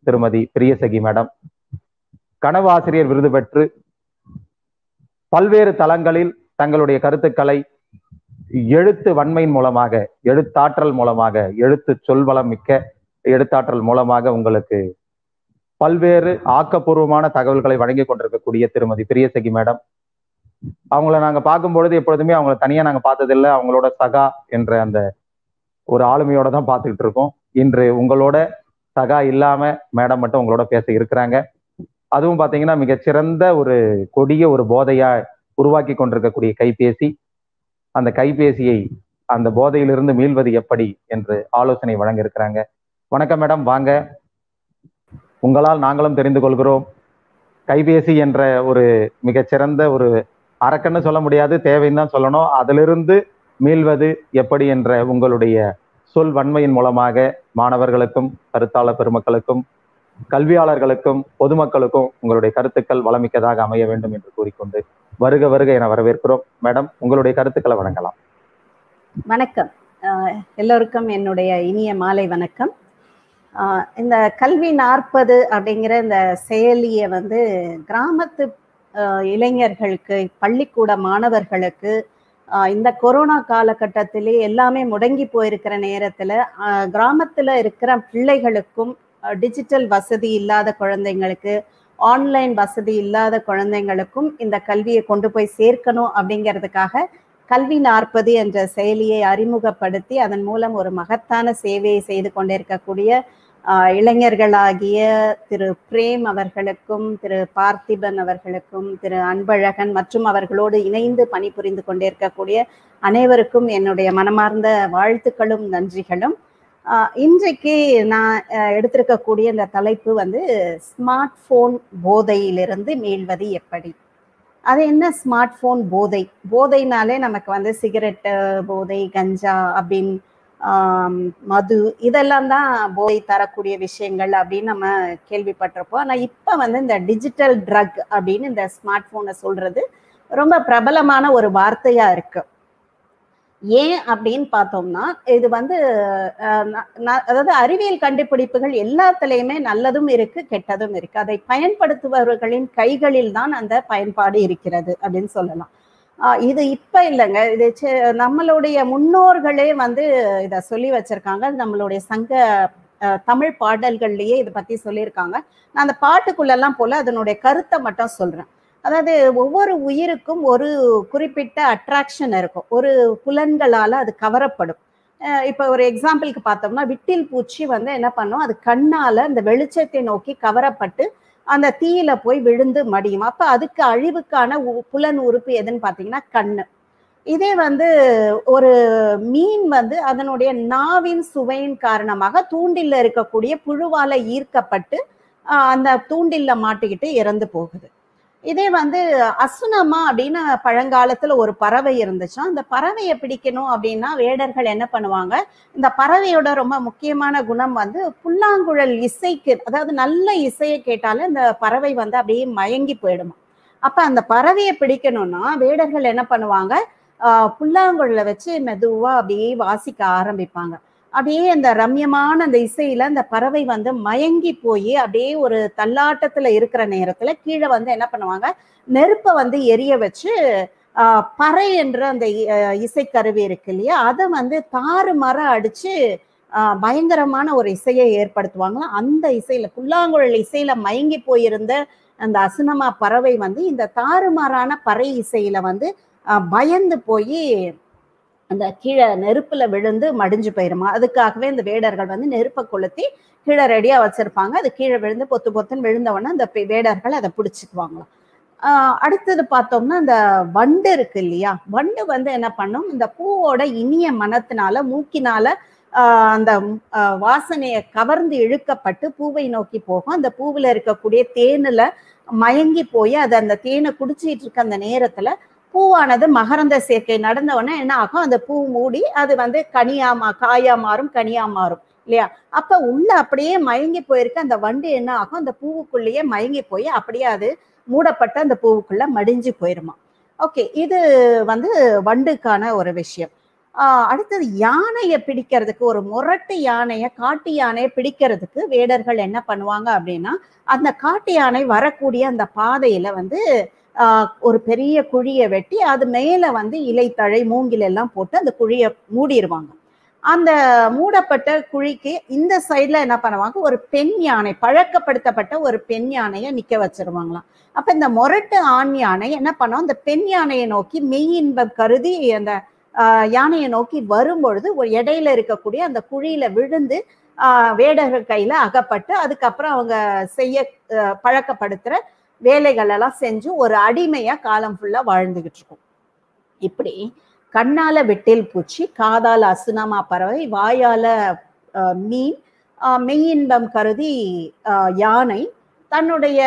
திருமதி பிரியசகி மேடம் கனவு ஆசிரியர் விருது பெற்று பல்வேறு தளங்களில் தங்களுடைய கருத்துக்களை எழுத்து வன்மையின் மூலமாக எழுத்தாற்றல் மூலமாக எழுத்து சொல்வளம் மிக்க எழுத்தாற்றல் மூலமாக உங்களுக்கு பல்வேறு ஆக்கப்பூர்வமான தகவல்களை வழங்கி கொண்டிருக்கக்கூடிய திருமதி பிரியசகி மேடம் அவங்கள நாங்க பார்க்கும் பொழுது எப்பொழுதுமே அவங்கள தனியா நாங்க பார்த்ததில்லை அவங்களோட சகா என்ற அந்த ஒரு ஆளுமையோட தான் பார்த்துக்கிட்டு இருக்கோம் இன்று உங்களோட சகா இல்லாம மேடம் மட்டும் உங்களோட பேச இருக்கிறாங்க அதுவும் பாத்தீங்கன்னா மிகச்சிறந்த ஒரு கொடிய ஒரு போதையா உருவாக்கி கொண்டிருக்கக்கூடிய கைபேசி அந்த கைபேசியை அந்த போதையிலிருந்து மீள்வது எப்படி என்று ஆலோசனை வழங்க இருக்கிறாங்க வணக்கம் மேடம் வாங்க உங்களால் நாங்களும் தெரிந்து கொள்கிறோம் கைபேசி என்ற ஒரு மிகச்சிறந்த ஒரு அரக்கன்னு சொல்ல முடியாது தேவைன்னு தான் சொல்லணும் அதிலிருந்து மீள்வது எப்படி என்ற உங்களுடைய சொல் வன்மையின் மூலமாக மாணவர்களுக்கும் கருத்தாளர் பெருமக்களுக்கும் கல்வியாளர்களுக்கும் பொதுமக்களுக்கும் உங்களுடைய கருத்துக்கள் வளமிக்கதாக அமைய வேண்டும் என்று கூறிக்கொண்டு வருக வருக என வரவேற்கிறோம் மேடம் உங்களுடைய கருத்துக்களை வழங்கலாம் வணக்கம் எல்லோருக்கும் என்னுடைய இனிய மாலை வணக்கம் இந்த கல்வி நாற்பது அப்படிங்கிற இந்த செயலியை வந்து கிராமத்து இளைஞர்களுக்கு பள்ளிக்கூட மாணவர்களுக்கு இந்த கொரோனா காலகட்டத்திலே எல்லாமே முடங்கி போயிருக்கிற நேரத்துல கிராமத்துல இருக்கிற பிள்ளைகளுக்கும் டிஜிட்டல் வசதி இல்லாத குழந்தைங்களுக்கு ஆன்லைன் வசதி இல்லாத குழந்தைங்களுக்கும் இந்த கல்வியை கொண்டு போய் சேர்க்கணும் அப்படிங்கிறதுக்காக கல்வி நாற்பது என்ற செயலியை அறிமுகப்படுத்தி அதன் மூலம் ஒரு மகத்தான சேவையை செய்து கொண்டிருக்கக்கூடிய இளைஞர்களாகிய திரு பிரேம் அவர்களுக்கும் திரு பார்த்திபன் அவர்களுக்கும் திரு அன்பழகன் மற்றும் அவர்களோடு இணைந்து பணிபுரிந்து கொண்டிருக்கக்கூடிய அனைவருக்கும் என்னுடைய மனமார்ந்த வாழ்த்துக்களும் நன்றிகளும் இன்றைக்கு நான் எடுத்திருக்கக்கூடிய இந்த தலைப்பு வந்து ஸ்மார்ட் போன் போதையிலிருந்து மீள்வது எப்படி அது என்ன ஸ்மார்ட் போன் போதை போதைனாலே நமக்கு வந்து சிகரெட்டு போதை கஞ்சா அப்படின்னு மது இதெல்லாம் தான் போதை தரக்கூடிய விஷயங்கள் அப்படின்னு நம்ம கேள்விப்பட்டிருப்போம் ஆனால் இப்போ வந்து இந்த டிஜிட்டல் ட்ரக் அப்படின்னு இந்த ஸ்மார்ட் ஃபோனை சொல்றது ரொம்ப பிரபலமான ஒரு வார்த்தையா இருக்கு ஏன் அப்படின்னு பார்த்தோம்னா இது வந்து அதாவது அறிவியல் கண்டுபிடிப்புகள் எல்லாத்துலேயுமே நல்லதும் இருக்கு கெட்டதும் இருக்கு அதை பயன்படுத்துபவர்களின் கைகளில் தான் அந்த பயன்பாடு இருக்கிறது அப்படின்னு சொல்லலாம் இது இப்ப இல்லைங்க இது நம்மளுடைய முன்னோர்களே வந்து இத சொல்லி வச்சிருக்காங்க நம்மளுடைய சங்க தமிழ் பாடல்கள்லயே இதை பத்தி சொல்லியிருக்காங்க நான் அந்த பாட்டுக்குள்ளெல்லாம் போல அதனுடைய கருத்தை மட்டும் சொல்றேன் அதாவது ஒவ்வொரு உயிருக்கும் ஒரு குறிப்பிட்ட அட்ராக்ஷன் இருக்கும் ஒரு புலன்களால அது கவரப்படும் இப்ப ஒரு எக்ஸாம்பிளுக்கு பார்த்தோம்னா விட்டில் பூச்சி வந்து என்ன பண்ணும் அது கண்ணால அந்த வெளிச்சத்தை நோக்கி கவரப்பட்டு அந்த தீயில போய் விழுந்து மடியும் அப்ப அதுக்கு அழிவுக்கான புலன் உறுப்பு எதுன்னு பாத்தீங்கன்னா கண்ணு இதே வந்து ஒரு மீன் வந்து அதனுடைய நாவின் சுவையின் காரணமாக தூண்டில்ல இருக்கக்கூடிய புழுவால ஈர்க்கப்பட்டு அந்த தூண்டில்ல மாட்டிக்கிட்டு இறந்து போகுது இதே வந்து அசுனமா அப்படின்னு பழங்காலத்துல ஒரு பறவை இருந்துச்சா அந்த பறவையை பிடிக்கணும் அப்படின்னா வேடர்கள் என்ன பண்ணுவாங்க இந்த பறவையோட ரொம்ப முக்கியமான குணம் வந்து புல்லாங்குழல் இசைக்கு அதாவது நல்ல இசையை கேட்டாலே இந்த பறவை வந்து அப்படியே மயங்கி போயிடுமா அப்ப அந்த பறவையை பிடிக்கணும்னா வேடர்கள் என்ன பண்ணுவாங்க ஆஹ் புல்லாங்குழல வச்சு மெதுவா அப்படியே வாசிக்க ஆரம்பிப்பாங்க அப்படியே அந்த ரம்யமான அந்த இசையில அந்த பறவை வந்து மயங்கி போய் அப்படியே ஒரு தள்ளாட்டத்துல இருக்கிற நேரத்துல கீழே வந்து என்ன பண்ணுவாங்க நெருப்பை வந்து எரிய வச்சு ஆஹ் பறை என்ற அந்த இசைக்கருவி இருக்கு இல்லையா அதை வந்து தாறு மர அடிச்சு ஆஹ் பயங்கரமான ஒரு இசையை ஏற்படுத்துவாங்களாம் அந்த இசையில புல்லாங்குழல் இசையில மயங்கி போயிருந்த அந்த அசுனமா பறவை வந்து இந்த தாறுமாறான பறை இசையில வந்து பயந்து போய் அந்த கீழே நெருப்புல விழுந்து மடிஞ்சு போயிருமா அதுக்காகவே இந்த வேடர்கள் வந்து நெருப்பை கொளுத்தி கீழே ரெடியா வச்சிருப்பாங்க அது கீழே விழுந்து பொத்து பொத்துன்னு விழுந்தவொடனே அந்த வேடர்கள் அதை பிடிச்சிக்குவாங்களாம் ஆஹ் அடுத்தது பார்த்தோம்னா இந்த வண்டு இருக்கு இல்லையா வண்டு வந்து என்ன பண்ணும் இந்த பூவோட இனிய மனத்தினால மூக்கினால ஆஹ் அந்த வாசனையை கவர்ந்து இழுக்கப்பட்டு பூவை நோக்கி போகும் அந்த பூவில் இருக்கக்கூடிய தேனுல மயங்கி போய் அது அந்த தேனை குடிச்சிட்டு இருக்க அந்த நேரத்துல பூவானது மகரந்த சேர்க்கை நடந்த உடனே என்ன ஆகும் அந்த பூ மூடி அது வந்து கனியா மா காயா மாறும் கனியா மாறும் இல்லையா அப்ப உள்ள அப்படியே மயங்கி போயிருக்க அந்த வண்டு என்ன ஆகும் அந்த பூவுக்குள்ளேயே மயங்கி போய் அப்படியே அது மூடப்பட்ட அந்த பூவுக்குள்ள மடிஞ்சு போயிருமா ஓகே இது வந்து வண்டுக்கான ஒரு விஷயம் ஆஹ் அடுத்தது யானையை பிடிக்கிறதுக்கு ஒரு முரட்டு யானையை காட்டு யானையை பிடிக்கிறதுக்கு வேடர்கள் என்ன பண்ணுவாங்க அப்படின்னா அந்த காட்டு யானை வரக்கூடிய அந்த பாதையில வந்து ஆஹ் ஒரு பெரிய குழியை வெட்டி அது மேல வந்து இலைத்தழை மூங்கில் எல்லாம் போட்டு அந்த குழியை மூடிடுவாங்க அந்த மூடப்பட்ட குழிக்கு இந்த சைட்ல என்ன பண்ணுவாங்க ஒரு பெண் யானை பழக்கப்படுத்தப்பட்ட ஒரு பெண் யானையை நிக்க வச்சிருவாங்களாம் அப்ப இந்த முரட்டு ஆண் யானை என்ன பண்ணும் அந்த பெண் யானையை நோக்கி மெய் இன்பம் கருதி அந்த ஆஹ் யானையை நோக்கி வரும்பொழுது ஒரு இடையில இருக்கக்கூடிய அந்த குழியில விழுந்து ஆஹ் வேடர்கள் கையில அகப்பட்டு அதுக்கப்புறம் அவங்க செய்ய ஆஹ் பழக்கப்படுத்துற வேலைகள் எல்லாம் செஞ்சு ஒரு அடிமையா காலம் ஃபுல்லா வாழ்ந்துகிட்டு இருக்கும் இப்படி கண்ணால வெட்டில் பூச்சி காதால அசுனமா பறவை வாயால ஆஹ் மீன் ஆஹ் மெய்யின்பம் கருதி ஆஹ் யானை தன்னுடைய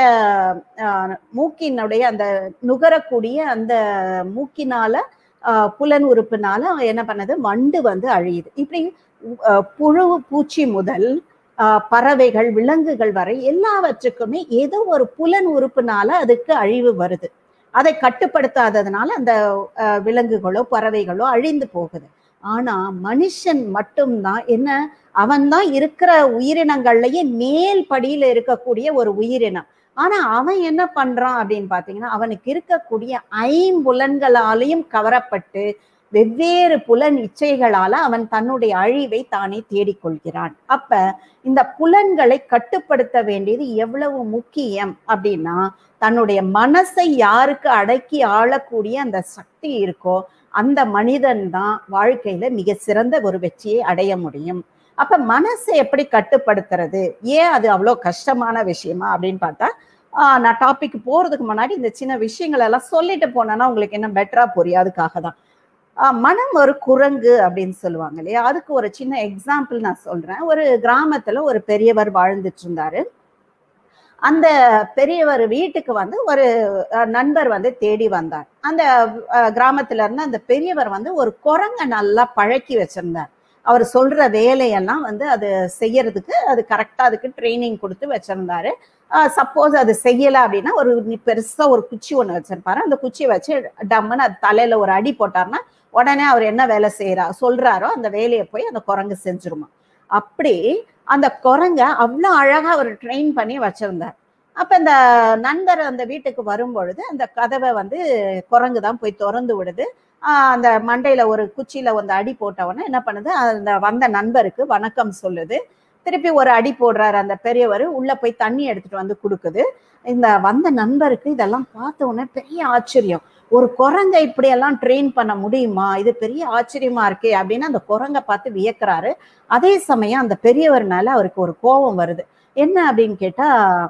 ஆஹ் மூக்கினுடைய அந்த நுகரக்கூடிய அந்த மூக்கினால ஆஹ் புலன் உறுப்புனால என்ன பண்ணது வண்டு வந்து அழியுது இப்படி ஆஹ் புழு பூச்சி முதல் ஆஹ் பறவைகள் விலங்குகள் வரை எல்லாவற்றுக்குமே ஏதோ ஒரு புலன் உறுப்புனால அதுக்கு அழிவு வருது அதை கட்டுப்படுத்தாததுனால அந்த ஆஹ் விலங்குகளோ பறவைகளோ அழிந்து போகுது ஆனா மனுஷன் மட்டும்தான் என்ன அவன்தான் இருக்கிற உயிரினங்கள்லயே மேல் படியில இருக்கக்கூடிய ஒரு உயிரினம் ஆனா அவன் என்ன பண்றான் அப்படின்னு பாத்தீங்கன்னா அவனுக்கு இருக்கக்கூடிய ஐம்புலன்களாலையும் கவரப்பட்டு வெவ்வேறு புலன் இச்சைகளால அவன் தன்னுடைய அழிவை தானே தேடிக்கொள்கிறான் அப்ப இந்த புலன்களை கட்டுப்படுத்த வேண்டியது எவ்வளவு முக்கியம் அப்படின்னா தன்னுடைய மனசை யாருக்கு அடக்கி ஆளக்கூடிய அந்த சக்தி இருக்கோ அந்த மனிதன் தான் வாழ்க்கையில மிக சிறந்த ஒரு வெற்றியை அடைய முடியும் அப்ப மனசை எப்படி கட்டுப்படுத்துறது ஏன் அது அவ்வளோ கஷ்டமான விஷயமா அப்படின்னு பார்த்தா ஆஹ் நான் டாபிக் போறதுக்கு முன்னாடி இந்த சின்ன விஷயங்கள் எல்லாம் சொல்லிட்டு போனேன்னா உங்களுக்கு என்ன பெட்டரா புரியும் அதுக்காக தான் ஆஹ் மனம் ஒரு குரங்கு அப்படின்னு சொல்லுவாங்க இல்லையா அதுக்கு ஒரு சின்ன எக்ஸாம்பிள் நான் சொல்றேன் ஒரு கிராமத்துல ஒரு பெரியவர் வாழ்ந்துட்டு இருந்தாரு அந்த பெரியவர் வீட்டுக்கு வந்து ஒரு அஹ், நண்பர் வந்து தேடி வந்தார் அந்த அஹ், கிராமத்துல இருந்து அந்த பெரியவர் வந்து ஒரு குரங்க நல்லா பழக்கி வச்சிருந்தார் அவர் சொல்ற வேலையெல்லாம் வந்து அது செய்யறதுக்கு அது கரெக்டா அதுக்கு ட்ரைனிங் கொடுத்து வச்சிருந்தாரு சப்போஸ் அது செய்யல அப்படின்னா ஒரு நி- பெருசா ஒரு குச்சி ஒண்ணு வச்சிருப்பாரு அந்த குச்சியை வச்சு டம்முன்னு அது தலையில ஒரு அடி போட்டாருன்னா உடனே அவர் என்ன வேலை செய்யறா சொல்றாரோ அந்த வேலையை போய் அந்த குரங்கு செஞ்சிருமா அப்படி அந்த குரங்க அவ்வளவு அழகா அவர் ட்ரெயின் பண்ணி வச்சிருந்தார் அப்ப இந்த நண்பர் அந்த வீட்டுக்கு வரும்பொழுது அந்த கதவை வந்து குரங்கு தான் போய் திறந்து விடுது ஆஹ் அந்த மண்டையில ஒரு குச்சியில வந்து அடி போட்ட உடனே என்ன பண்ணுது அந்த வந்த நண்பருக்கு வணக்கம் சொல்லுது திருப்பி ஒரு அடி போடுறாரு அந்த பெரியவர் உள்ள போய் தண்ணி எடுத்துட்டு வந்து கொடுக்குது இந்த வந்த நண்பருக்கு இதெல்லாம் பார்த்த உடனே பெரிய ஆச்சரியம் ஒரு குரங்கை இப்படி எல்லாம் ட்ரெயின் பண்ண முடியுமா இது பெரிய ஆச்சரியமா இருக்கே அப்படின்னு அந்த குரங்கை பார்த்து வியக்குறாரு அதே சமயம் அந்த பெரியவர் மேல அவருக்கு ஒரு கோபம் வருது என்ன அப்படின்னு கேட்டா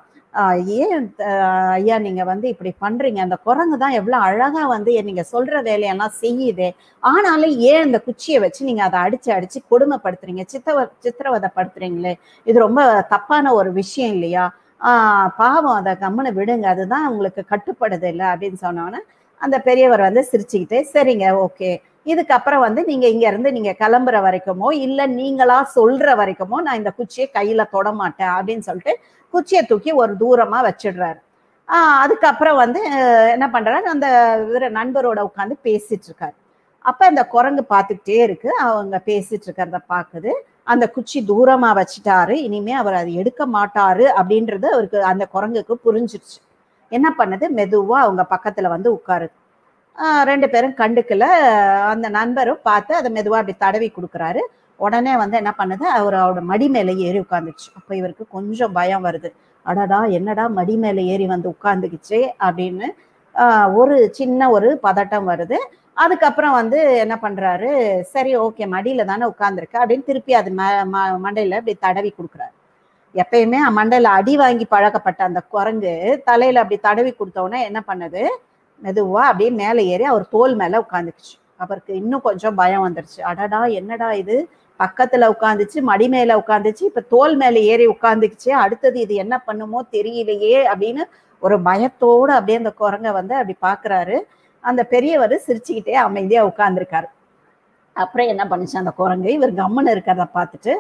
ஆஹ் ஏன் ஆஹ் ஐயா நீங்க வந்து இப்படி பண்றீங்க அந்த குரங்கு தான் எவ்வளவு அழகா வந்து நீங்க சொல்ற வேலையெல்லாம் செய்யுதே ஆனாலும் ஏன் இந்த குச்சியை வச்சு நீங்க அதை அடிச்சு அடிச்சு கொடுமைப்படுத்துறீங்க சித்தவ சித்திரவதைப்படுத்துறீங்களே இது ரொம்ப தப்பான ஒரு விஷயம் இல்லையா ஆஹ் பாவம் அதை கம்முன்னு விடுங்க அதுதான் உங்களுக்கு கட்டுப்படுது இல்லை அப்படின்னு சொன்னோன்னே அந்த பெரியவர் வந்து சிரிச்சுக்கிட்டே சரிங்க ஓகே இதுக்கப்புறம் வந்து நீங்க இங்க இருந்து நீங்க கிளம்புற வரைக்குமோ இல்ல நீங்களா சொல்ற வரைக்குமோ நான் இந்த குச்சியை கையில தொட மாட்டேன் அப்படின்னு சொல்லிட்டு குச்சியை தூக்கி ஒரு தூரமா வச்சிடுறாரு ஆஹ் அதுக்கப்புறம் வந்து அஹ், என்ன பண்றாரு அந்த இவர நண்பரோட உட்காந்து பேசிட்டு இருக்காரு அப்ப இந்த குரங்கு பார்த்துக்கிட்டே இருக்கு அவங்க பேசிட்டு இருக்கிறத பாக்குது அந்த குச்சி தூரமா வச்சுட்டாரு இனிமே அவர் அதை எடுக்க மாட்டாரு அப்படின்றது அவருக்கு அந்த குரங்குக்கு புரிஞ்சிருச்சு என்ன பண்ணுது மெதுவா அவங்க பக்கத்துல வந்து உட்காருது ஆஹ் ரெண்டு பேரும் கண்டுக்கல அந்த நண்பரும் பார்த்து அதை மெதுவா அப்படி தடவி கொடுக்குறாரு உடனே வந்து என்ன பண்ணுது அவர் அவரோட மடி மேலே ஏறி உட்காந்துச்சு அப்ப இவருக்கு கொஞ்சம் பயம் வருது அடடா என்னடா மடி மேலே ஏறி வந்து உட்காந்துக்குச்சே அப்படின்னு ஆஹ் ஒரு சின்ன ஒரு பதட்டம் வருது அதுக்கப்புறம் வந்து என்ன பண்றாரு சரி ஓகே மடியில தானே உட்காந்துருக்க அப்படின்னு திருப்பி அது ம- ம- மண்டையில அப்படி தடவி கொடுக்குறாரு எப்பயுமே மண்டையில அடி வாங்கி பழக்கப்பட்ட அந்த குரங்கு தலையில அப்படி தடவி கொடுத்த உடனே என்ன பண்ணுது மெதுவா அப்படியே மேலே ஏறி அவர் தோல் மேல உட்காந்துக்குச்சு அவருக்கு இன்னும் கொஞ்சம் பயம் வந்துருச்சு அடடா என்னடா இது பக்கத்துல உட்காந்துச்சு மடி மேல உட்காந்துச்சு இப்ப தோல் மேல ஏறி உட்காந்துக்குச்சு அடுத்தது இது என்ன பண்ணுமோ தெரியலையே அப்படின்னு ஒரு பயத்தோட அப்படியே அந்த குரங்க வந்து அப்படி பாக்குறாரு அந்த பெரியவர் சிரிச்சுக்கிட்டே அமைதியா உட்கார்ந்துருக்காரு அப்புறம் என்ன பண்ணுச்சு அந்த குரங்கு இவர் கம்முன்னு இருக்கிறத பார்த்துட்டு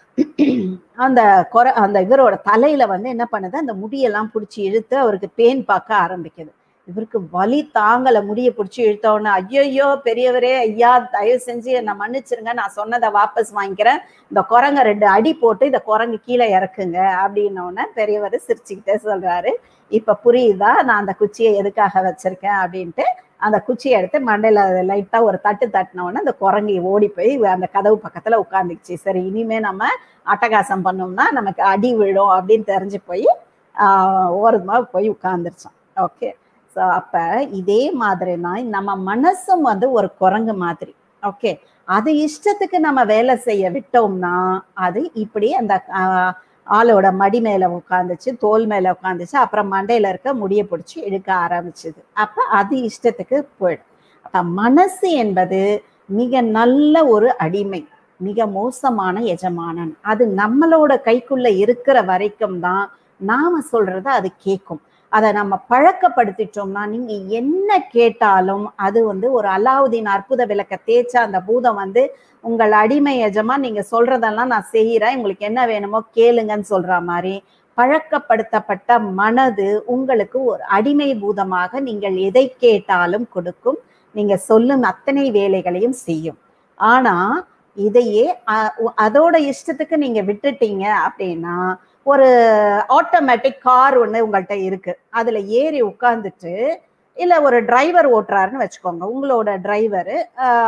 அந்த குர அந்த இவரோட தலையில வந்து என்ன பண்ணுது அந்த முடியெல்லாம் பிடிச்சி இழுத்து அவருக்கு பேன் பார்க்க ஆரம்பிக்குது இவருக்கு வலி தாங்கல முடிய பிடிச்சி இழுத்த உடனே ஐயோ பெரியவரே ஐயா தயவு செஞ்சு என்னை மன்னிச்சிருங்க நான் சொன்னதை வாபஸ் வாங்கிக்கிறேன் இந்த குரங்க ரெண்டு அடி போட்டு இந்த குரங்கு கீழே இறக்குங்க அப்படின்ன உடனே பெரியவர் சிரிச்சுக்கிட்டே சொல்றாரு இப்ப புரியுதா நான் அந்த குச்சியை எதுக்காக வச்சிருக்கேன் அப்படின்ட்டு அந்த குச்சியை எடுத்து மண்டையில லைட்டா ஒரு தட்டு தட்டின உடனே அந்த குரங்கி ஓடி போய் அந்த கதவு பக்கத்துல உட்காந்துக்குச்சு சரி இனிமே நம்ம அட்டகாசம் பண்ணோம்னா நமக்கு அடி விழும் அப்படின்னு தெரிஞ்சு போய் ஆஹ் ஓரமா போய் உட்கார்ந்துருச்சோம் ஓகே ஸோ அப்ப இதே மாதிரி தான் நம்ம மனசும் வந்து ஒரு குரங்கு மாதிரி ஓகே அது இஷ்டத்துக்கு நம்ம வேலை செய்ய விட்டோம்னா அது இப்படி அந்த ஆஹ், ஆளோட மடி மேல உட்காந்துச்சு தோல் மேல உட்காந்துச்சு அப்புறம் மண்டையில இருக்க முடிய பிடிச்சி இழுக்க ஆரம்பிச்சுது அப்ப அது இஷ்டத்துக்கு போயிடும் அப்ப மனசு என்பது மிக நல்ல ஒரு அடிமை மிக மோசமான எஜமானன் அது நம்மளோட கைக்குள்ள இருக்கிற வரைக்கும் தான் நாம சொல்றத அது கேட்கும் அதை நம்ம பழக்கப்படுத்திட்டோம்னா நீங்க என்ன கேட்டாலும் அது வந்து ஒரு அலாவுதீன் அற்புத விளக்க தேய்ச்ச அந்த பூதம் வந்து உங்கள் அடிமை எஜமா நீங்க சொல்றதெல்லாம் நான் செய்யறேன் உங்களுக்கு என்ன வேணுமோ கேளுங்கன்னு சொல்ற மாதிரி பழக்கப்படுத்தப்பட்ட மனது உங்களுக்கு ஒரு அடிமை பூதமாக நீங்கள் எதை கேட்டாலும் கொடுக்கும் நீங்க சொல்லும் அத்தனை வேலைகளையும் செய்யும் ஆனா இதையே அ- அதோட இஷ்டத்துக்கு நீங்க விட்டுட்டீங்க அப்படின்னா ஒரு ஆட்டோமேட்டிக் கார் ஒண்ணு உங்கள்கிட்ட இருக்கு அதுல ஏறி உட்கார்ந்துட்டு இல்ல ஒரு டிரைவர் ஓட்டுறாருன்னு வச்சுக்கோங்க உங்களோட டிரைவர்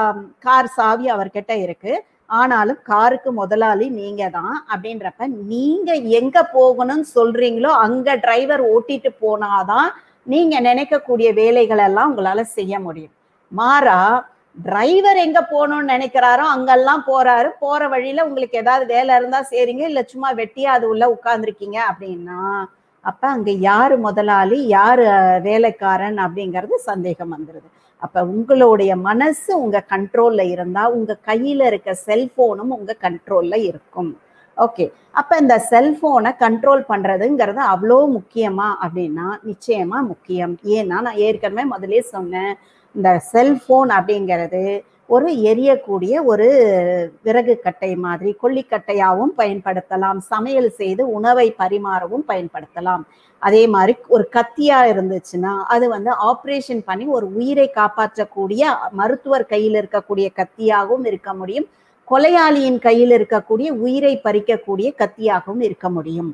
கார் சாவி அவர்கிட்ட இருக்கு ஆனாலும் காருக்கு முதலாளி நீங்க தான் அப்படின்றப்ப நீங்க எங்க போகணும்னு சொல்றீங்களோ அங்க டிரைவர் ஓட்டிட்டு போனாதான் நீங்க நினைக்கக்கூடிய வேலைகள் எல்லாம் உங்களால செய்ய முடியும் மாறா டிரைவர் எங்க போகணும்னு நினைக்கிறாரோ அங்கெல்லாம் போறாரு போற வழியில உங்களுக்கு ஏதாவது வேலை இருந்தா சரிங்க இல்ல சும்மா வெட்டியா அது உள்ள உட்கார்ந்துருக்கீங்க அப்படின்னா அப்ப அங்க யாரு முதலாளி யாரு அஹ், வேலைக்காரன் அப்படிங்கிறது சந்தேகம் வந்துருது அப்ப உங்களுடைய மனசு உங்க கண்ட்ரோல்ல இருந்தா உங்க கையில இருக்க செல்போனும் உங்க கண்ட்ரோல்ல இருக்கும் ஓகே அப்ப இந்த செல்போனை கண்ட்ரோல் பண்றதுங்கிறது அவ்வளோ முக்கியமா அப்படின்னா நிச்சயமா முக்கியம் ஏன்னா நான் ஏற்கனவே முதலே சொன்னேன் இந்த செல்போன் அப்படிங்கிறது ஒரு எரியக்கூடிய ஒரு விறகு கட்டை மாதிரி கொல்லிக்கட்டையாகவும் பயன்படுத்தலாம் சமையல் செய்து உணவை பரிமாறவும் பயன்படுத்தலாம் அதே மாதிரி ஒரு கத்தியா இருந்துச்சுன்னா அது வந்து ஆப்ரேஷன் பண்ணி ஒரு உயிரை காப்பாற்றக்கூடிய மருத்துவர் கையில் இருக்கக்கூடிய கத்தியாகவும் இருக்க முடியும் கொலையாளியின் கையில் இருக்கக்கூடிய உயிரை பறிக்கக்கூடிய கத்தியாகவும் இருக்க முடியும்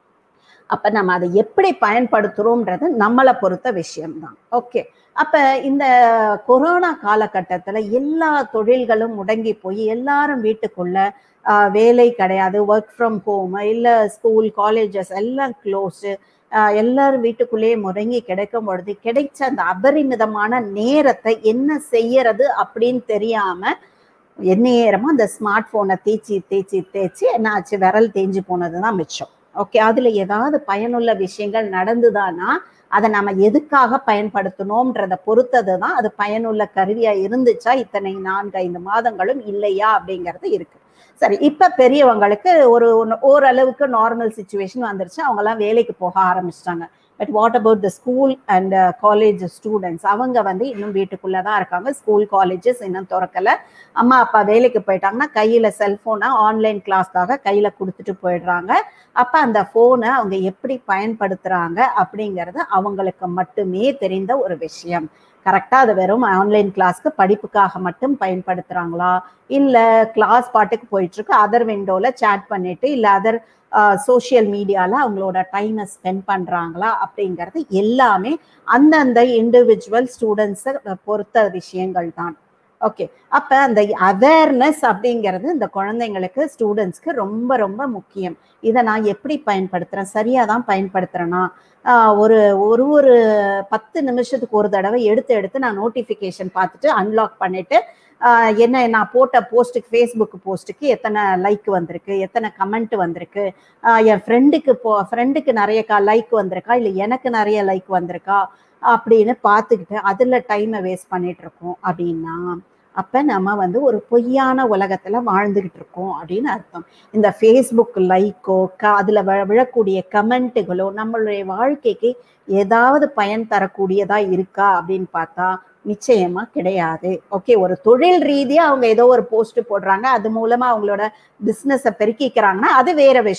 அப்ப நம்ம அதை எப்படி பயன்படுத்துறோம்ன்றது நம்மளை பொறுத்த விஷயம்தான் ஓகே அப்ப இந்த கொரோனா காலகட்டத்துல எல்லா தொழில்களும் முடங்கி போய் எல்லாரும் வீட்டுக்குள்ள ஆஹ், வேலை கிடையாது ஒர்க் ஃப்ரம் ஹோம் இல்ல ஸ்கூல் காலேஜஸ் எல்லாம் க்ளோஸ்டு எல்லாரும் வீட்டுக்குள்ளேயே முடங்கி கிடைக்கும் பொழுது கிடைச்ச அந்த அபரிமிதமான நேரத்தை என்ன செய்யறது அப்படின்னு தெரியாம எந்நேரமும் அந்த ஸ்மார்ட் போனை தேய்ச்சி தேய்ச்சி தேய்ச்சி என்னாச்சு விரல் தேஞ்சு போனதுதான் மிச்சம் ஓகே அதுல ஏதாவது பயனுள்ள விஷயங்கள் நடந்துதானா அதை நம்ம எதுக்காக பயன்படுத்தணும்ன்றத பொறுத்தது தான் அது பயனுள்ள கருவியா இருந்துச்சா இத்தனை நான்கு ஐந்து மாதங்களும் இல்லையா அப்படிங்கிறது இருக்கு சரி இப்ப பெரியவங்களுக்கு ஒரு ஓரளவுக்கு நார்மல் சுச்சுவேஷன் வந்துருச்சு அவங்க எல்லாம் வேலைக்கு போக ஆரம்பிச்சிட்டாங்க but what about the school and college students அவங்க வந்து இன்னும் வீட்டுக்குள்ள தான் இருக்காங்க ஸ்கூல் காலேஜஸ் இன்னும் திறக்கல அம்மா அப்பா வேலைக்கு போயிட்டாங்கன்னா கையில செல்போனை ஆன்லைன் கிளாஸ்க்காக கையில கொடுத்துட்டு போயிடுறாங்க அப்ப அந்த போனை அவங்க எப்படி பயன்படுத்துறாங்க அப்படிங்கறது அவங்களுக்கு மட்டுமே தெரிந்த ஒரு விஷயம் கரெக்டா அது வெறும் ஆன்லைன் கிளாஸ்க்கு படிப்புக்காக மட்டும் பயன்படுத்துறாங்களா இல்ல கிளாஸ் பாட்டுக்கு போயிட்டு இருக்கு அதர் விண்டோல சேட் பண்ணிட்டு இல்ல அதர் சோஷியல் மீடியால அவங்களோட டைமை ஸ்பெண்ட் பண்றாங்களா அப்படிங்கிறது எல்லாமே அந்தந்த இண்டிவிஜுவல் ஸ்டூடெண்ட்ஸை பொறுத்த விஷயங்கள் தான் ஓகே அப்ப அந்த அவேர்னஸ் அப்படிங்கிறது இந்த குழந்தைங்களுக்கு ஸ்டூடெண்ட்ஸ்க்கு ரொம்ப ரொம்ப முக்கியம் இதை நான் எப்படி பயன்படுத்துறேன் சரியா தான் பயன்படுத்துறேன்னா ஆஹ் ஒரு ஒரு ஒரு பத்து நிமிஷத்துக்கு ஒரு தடவை எடுத்து எடுத்து நான் நோட்டிஃபிகேஷன் பார்த்துட்டு அன்லாக் பண்ணிட்டு ஆஹ் என்ன நான் போட்ட போஸ்ட்டுக்கு ஃபேஸ்புக் போஸ்ட்டுக்கு எத்தனை லைக் வந்திருக்கு எத்தனை கமெண்ட் வந்திருக்கு ஆஹ் என் ஃப்ரெண்டுக்கு போ ஃப்ரெண்டுக்கு நிறைய லைக் வந்திருக்கா இல்லை எனக்கு நிறைய லைக் வந்திருக்கா அப்படின்னு பார்த்துக்கிட்டு அதில் டைமை வேஸ்ட் பண்ணிட்டு இருக்கோம் அப்படின்னா அப்ப நம்ம வந்து ஒரு பொய்யான உலகத்துல வாழ்ந்துகிட்டு இருக்கோம் அப்படின்னு அர்த்தம் இந்த ஃபேஸ்புக் லைக்கோ க அதுல விழ- விழக்கூடிய கமெண்ட்டுகளோ நம்மளுடைய வாழ்க்கைக்கு ஏதாவது பயன் தரக்கூடியதா இருக்கா அப்படின்னு பார்த்தா நிச்சயமா கிடையாது ஓகே ஒரு தொழில் ரீதியா அவங்க ஏதோ ஒரு போஸ்ட் போடுறாங்க அது மூலமா அவங்களோட பிசினஸை பெருக்கிக்கிறாங்கன்னா அது வேற விஷயம்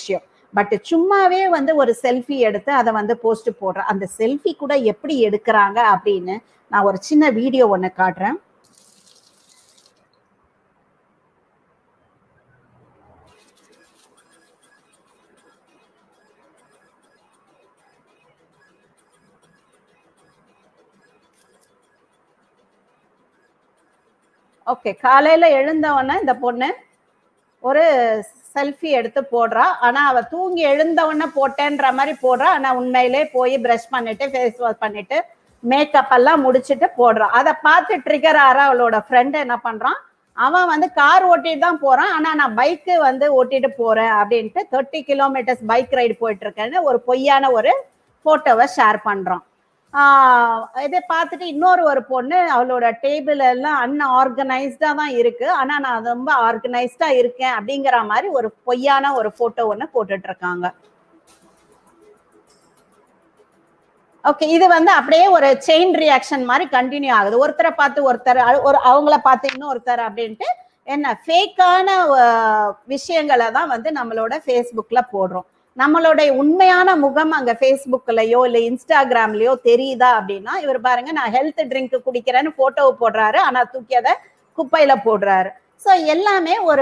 பட் சும்மாவே வந்து ஒரு செல்ஃபி எடுத்து அதை வந்து போஸ்ட் போடுறேன் அந்த செல்ஃபி கூட எப்படி எடுக்கிறாங்க அப்படின்னு நான் ஒரு சின்ன வீடியோ ஒன்று காட்டுறேன் ஓகே காலையில எழுந்த உடனே இந்த பொண்ணு ஒரு செல்ஃபி எடுத்து போடுறா ஆனா அவ தூங்கி எழுந்த உடனே போட்டேன்ற மாதிரி போடுறா ஆனா உண்மையிலே போய் பிரஷ் பண்ணிட்டு ஃபேஸ் வாஷ் பண்ணிட்டு மேக்கப் எல்லாம் முடிச்சுட்டு போடுறா அதை பார்த்து ட்ரிகர் ஆறா அவளோட ஃப்ரெண்ட் என்ன பண்றான் அவன் வந்து கார் ஓட்டிட்டு தான் போறான் ஆனா நான் பைக்கு வந்து ஓட்டிட்டு போறேன் அப்படின்ட்டு தேர்ட்டி கிலோமீட்டர்ஸ் பைக் ரைடு போயிட்டு இருக்கேன்னு ஒரு பொய்யான ஒரு போட்டோவை ஷேர் பண்றான் ஆஹ் இதை பார்த்துட்டு இன்னொரு ஒரு பொண்ணு அவளோட டேபிள் எல்லாம் அன்ஆர்கனைஸ்டா தான் இருக்கு ஆனா நான் ரொம்ப ஆர்கனைஸ்டா இருக்கேன் அப்படிங்கிற மாதிரி ஒரு பொய்யான ஒரு போட்டோ ஒன்று போட்டுட்டு இருக்காங்க ஓகே இது வந்து அப்படியே ஒரு செயின் ரியாக்ஷன் மாதிரி கண்டினியூ ஆகுது ஒருத்தரை பார்த்து ஒருத்தர் அ- ஒரு அவங்கள பார்த்து இன்னொருத்தர் அப்படின்ட்டு என்ன ஃபேக்கான விஷயங்களை தான் வந்து நம்மளோட ஃபேஸ்புக்ல போடுறோம் நம்மளுடைய உண்மையான முகம் அங்க ஃபேஸ்புக்லயோ இல்ல இன்ஸ்டாகிராம்லயோ தெரியுதா அப்படின்னா இவர் பாருங்க நான் ஹெல்த் ட்ரிங்க் குடிக்கிறேன்னு போட்டோவை போடுறாரு ஆனா தூக்கி அதை குப்பையில போடுறாரு ஸோ எல்லாமே ஒரு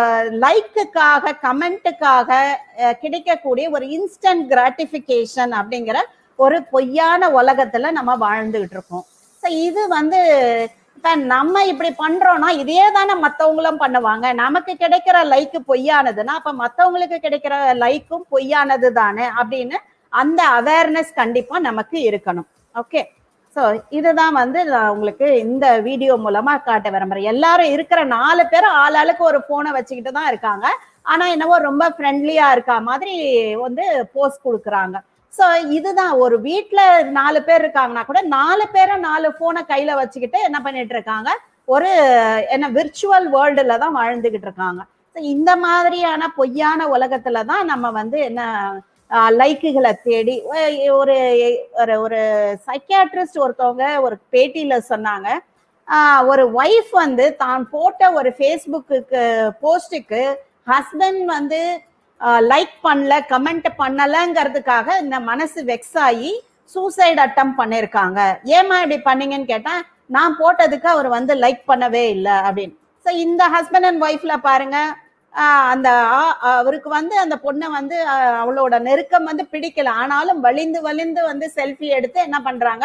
லைக்குக்காக கமெண்ட்டுக்காக கிடைக்கக்கூடிய ஒரு இன்ஸ்டன்ட் கிராட்டிஃபிகேஷன் அப்படிங்கிற ஒரு பொய்யான உலகத்துல நம்ம வாழ்ந்துகிட்டு இருக்கோம் ஸோ இது வந்து இப்ப நம்ம இப்படி பண்றோம்னா இதே தானே மத்தவங்களும் பண்ணுவாங்க நமக்கு கிடைக்கிற லைக் பொய்யானதுன்னா அப்ப மத்தவங்களுக்கு கிடைக்கிற லைக்கும் பொய்யானது தானே அப்படின்னு அந்த அவேர்னஸ் கண்டிப்பா நமக்கு இருக்கணும் ஓகே ஸோ இதுதான் வந்து நான் உங்களுக்கு இந்த வீடியோ மூலமா காட்ட விரும்புறேன் எல்லாரும் இருக்கிற நாலு பேர் ஆளாளுக்கு ஒரு போனை வச்சுக்கிட்டு தான் இருக்காங்க ஆனா என்னவோ ரொம்ப ஃப்ரெண்ட்லியா இருக்கா மாதிரி வந்து போஸ்ட் கொடுக்குறாங்க ஸோ இதுதான் ஒரு வீட்ல நாலு பேர் இருக்காங்கன்னா கூட நாலு பேரும் நாலு போனை கையில வச்சுக்கிட்டு என்ன பண்ணிட்டு இருக்காங்க ஒரு என்ன விர்ச்சுவல் வேர்ல்டுல தான் வாழ்ந்துகிட்டு இருக்காங்க So, இந்த மாதிரியான பொய்யான உலகத்துல தான் நம்ம வந்து என்ன லைக்குகளை தேடி ஒ- ஒரு ஒரு ஒரு சைக்கியாட்ரிஸ்ட் ஒருத்தவங்க ஒரு பேட்டியில சொன்னாங்க ஆஹ் ஒரு ஒய்ஃப் வந்து தான் போட்ட ஒரு ஃபேஸ்புக்கு போஸ்டுக்கு ஹஸ்பண்ட் வந்து லைக் பண்ணல கமெண்ட் பண்ணலங்கிறதுக்காக இந்த மனசு வெக்ஸ் ஆகி சூசைட் அட்டம் பண்ணிருக்காங்க ஏமா இப்படி பண்ணீங்கன்னு கேட்டா நான் போட்டதுக்கு அவர் வந்து லைக் பண்ணவே இல்லை அப்படின்னு ஸோ இந்த ஹஸ்பண்ட் அண்ட் ஒய்ஃப்ல பாருங்க ஆஹ் அந்த ஆ- அவருக்கு வந்து அந்த பொண்ணை வந்து ஆஹ் அவளோட நெருக்கம் வந்து பிடிக்கல ஆனாலும் வலிந்து வலிந்து வந்து செல்ஃபி எடுத்து என்ன பண்றாங்க